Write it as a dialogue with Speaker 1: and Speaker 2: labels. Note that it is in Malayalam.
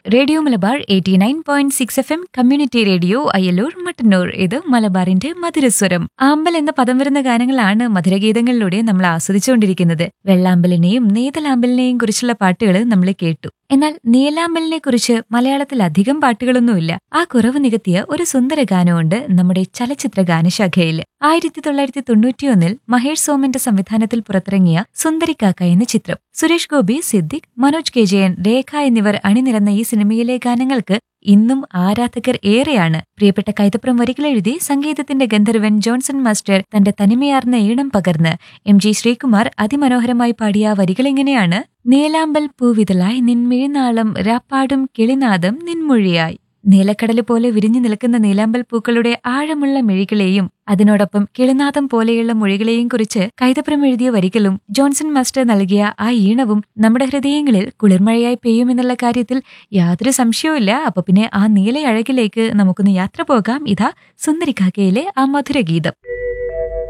Speaker 1: radio Malabar eighty nine point six F M community radio Ayyaloor Mattannur ഇത് മലബാറിന്റെ മധുരസ്വരം ആമ്പൽ എന്ന പദം വരുന്ന ഗാനങ്ങളാണ് മധുരഗീതങ്ങളിലൂടെ നമ്മൾ ആസ്വദിച്ചുകൊണ്ടിരിക്കുന്നത് വെള്ളാമ്പലിനെയും നീതലാമ്പലിനെയും കുറിച്ചുള്ള പാട്ടുകൾ നമ്മൾ കേട്ടു എന്നാൽ നീലാമ്പലിനെ കുറിച്ച് മലയാളത്തിൽ അധികം പാട്ടുകളൊന്നുമില്ല ആ കുറവ് നികത്തിയ ഒരു സുന്ദര ഗാനമുണ്ട് നമ്മുടെ ചലച്ചിത്ര ഗാനശാഖയിൽ ആയിരത്തി തൊള്ളായിരത്തി തൊണ്ണൂറ്റിയൊന്നിൽ മഹേഷ് സോമന്റെ സംവിധാനത്തിൽ പുറത്തിറങ്ങിയ സുന്ദരിക്കാക്ക എന്ന ചിത്രം സുരേഷ് ഗോപി സിദ്ദിഖ് മനോജ് കെ ജയൻ രേഖ എന്നിവർ അണിനിരന്ന ഈ സിനിമയിലെ ഗാനങ്ങൾക്ക് ഇന്നും ആരാധകർ ഏറെയാണ് പ്രിയപ്പെട്ട കൈതപ്രം വരികളെഴുതി സംഗീതത്തിന്റെ ഗന്ധർവൻ ജോൺസൺ മാസ്റ്റർ തന്റെ തനിമയാർന്ന ഈണം പകർന്ന് എം ജി ശ്രീകുമാർ അതിമനോഹരമായി പാടിയ ആ വരികളെങ്ങനെയാണ് നീലാമ്പൽ പൂവിതലായി നിൻമിഴിനാളം രാപ്പാടും കിളിനാദം നിൻമൊഴിയായി നീലക്കടല് പോലെ വിരിഞ്ഞു നിൽക്കുന്ന നീലാമ്പൽ പൂക്കളുടെ ആഴമുള്ള മിഴികളെയും അതിനോടൊപ്പം കിളിനാദം പോലെയുള്ള മൊഴികളെയും കുറിച്ച് കൈതപ്രം എഴുതിയ വരികളും ജോൺസൺ മാസ്റ്റർ നൽകിയ ആ ഈണവും നമ്മുടെ ഹൃദയങ്ങളിൽ കുളിർമഴയായി പെയ്യുമെന്നുള്ള കാര്യത്തിൽ യാതൊരു സംശയവുമില്ല അപ്പൊ പിന്നെ ആ നീല അഴകിലേക്ക് നമുക്കൊന്ന് യാത്ര പോകാം ഇതാ സുന്ദരിക്കാക്കയിലെ ആ മധുരഗീതം